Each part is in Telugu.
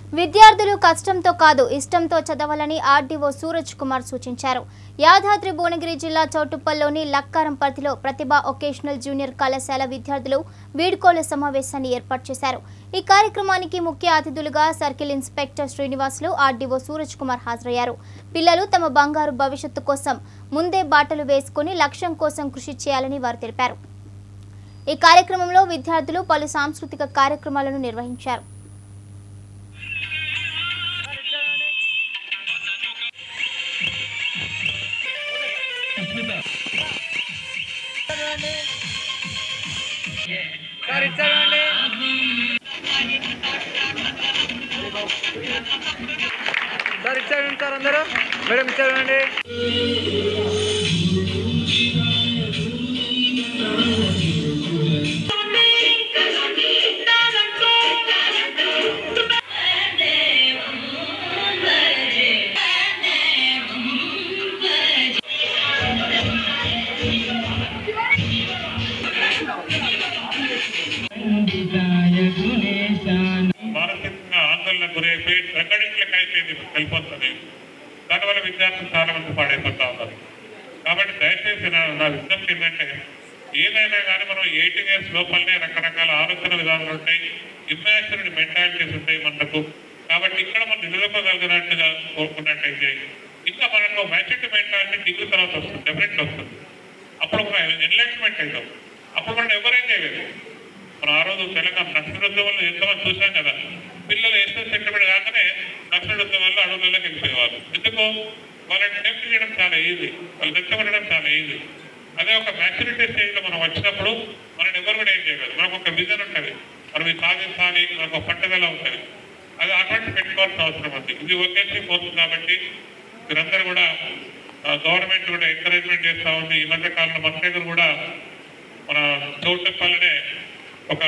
విద్యార్థులు కష్టంతో కాదు ఇష్టంతో చదవాలని ఆర్డీఓ సూరజ్ కుమార్ సూచించారు యాదాద్రి భువనగిరి జిల్లా చౌటుప్పల్లోని లక్కారంపర్తిలో ప్రతిభ ఒకేషనల్ జూనియర్ కళాశాల విద్యార్థులు వీడ్కోలు సమావేశాన్ని ఏర్పాటు చేశారు ఈ కార్యక్రమానికి ముఖ్య అతిథులుగా circle inspector Srinivasulu RDO Suraj Kumar హాజరయ్యారు పిల్లలు తమ బంగారు భవిష్యత్తు కోసం ముందే బాటలు వేసుకుని లక్ష్యం కోసం కృషి చేయాలని వారు తెలిపారు ఈ కార్యక్రమంలో విద్యార్థులు పలు సాంస్కృతిక కార్యక్రమాలను నిర్వహించారు సార్ ఇచ్చారండి సార్ ఇచ్చారండి సార్ అందరూ మేడం ఇచ్చారండి మానసికంగా ఆందోళన గురైపోయి డ్రగ్గడిక్లకు అయిపోయింది వెళ్ళిపోతుంది దానివల్ల విద్యార్థులు చాలా మంది పాడైపోతా ఉన్నారు కాబట్టి దయచేసి నా నా విజ్ఞప్తి ఏంటంటే ఏదైనా కానీ మనం ఎయిటీన్ ఇయర్స్ లోపలనే రకరకాల ఆలోచన విధానాలు ఉంటాయి ఇమాజినరీ మెంటాలిటీస్ ఉంటాయి మనకు కాబట్టి ఇక్కడ మనం నిలదొక్కగలిగినట్టుగా కోరుకున్నట్టయితే ఇంకా మనకు మ్యాచ్యూరిటీ మెంటాలిటీ డిగ్రీ తర్వాత వస్తుంది డెఫినెట్గా వస్తుంది అప్పుడు ఒక ఎన్లైట్మెంట్ అవుతాం అప్పుడు మనం ఎవరేం చేయలేదు మనం ఆ రోజు తెలంగాణ నక్సలోద్యమంలో ఎంతమంది చూసాం కదా పిల్లలు ఎస్ఎస్ సెంటిమెంట్ కాగానే నక్సలోద్యమంలో అడవులలోకి వెళ్ళిపోయేవారు ఎందుకు వాళ్ళని టెంప్ట్ చేయడం చాలా ఈజీ వాళ్ళు రెచ్చగొట్టడం చాలా ఈజీ అదే ఒక మ్యాచ్యూరిటీ స్టేజ్లో మనం వచ్చినప్పుడు మనని ఎవరు కూడా ఏం చేయలేదు మనకు ఒక విజన్ ఉంటుంది మనం ఇది సాధించాలి మనకు ఒక పట్టుదల ఉంటుంది అది అటువంటి పెట్టుకోవాల్సిన అవసరం ఉంది ఇది ఒకేసి కోర్సు కాబట్టి మీరందరూ కూడా గవర్నమెంట్ కూడా ఎంకరేజ్మెంట్ చేస్తూ ఉంది ఈ మధ్య కాలంలో మన దగ్గర కూడా మన చౌటప్పల్లనే ఒక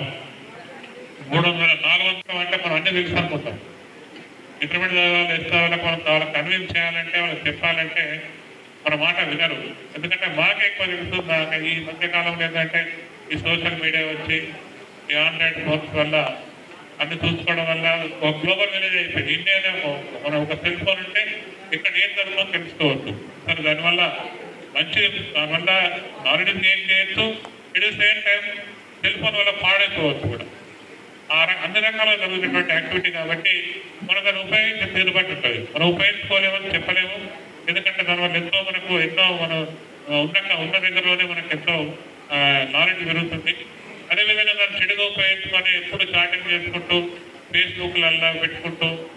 మూడు వందల నాలుగు వందల అంటే మనం అన్ని తెలుసు అనుకుంటాం ఇంటర్మీడియట్ చదవాలి ఎస్ చదవాలి మనం వాళ్ళకి కన్విన్స్ చేయాలంటే వాళ్ళకి చెప్పాలంటే మన మాట వినరు ఎందుకంటే మాకే ఎక్కువ తెలుస్తుంది నాకు ఈ మధ్య కాలంలో ఏంటంటే ఈ సోషల్ మీడియా వచ్చి ఈ ఆన్లైన్ ఫోన్స్ వల్ల అన్ని చూసుకోవడం వల్ల ఒక గ్లోబల్ విలేజ్ అయిపోయింది ఇండియాలో ఒక- మనం ఒక సెల్ ఫోన్ ఉంటే ఇక్కడ ఏం జరుగుతుందో తెలుసుకోవచ్చు సరే దానివల్ల మంచి దానివల్ల నాలెడ్జ్ గెయిన్ చేయొచ్చు at the same time cell phone వల్ల పాడైపోవచ్చు కూడా ఆ ర- అన్ని రకాలుగా జరుగుతున్నటువంటి యాక్టివిటీ కాబట్టి మనకు అది ఉపయోగించే తీరు బట్టి ఉంటుంది మనం ఉపయోగించుకోలేమని చెప్పలేము ఎందుకంటే దానివల్ల ఎంతో మనకు ఎన్నో మనం ఆ, ఉన్న ఉన్న దగ్గరలోనే మనకు ఎంతో నాలెడ్జ్ పెరుగుతుంది అదేవిధంగా దాన్ని చెడుగా ఉపయోగించుకొని ఎప్పుడు చాటింగ్ చేసుకుంటూ ఫేస్బుక్లల్లో పెట్టుకుంటూ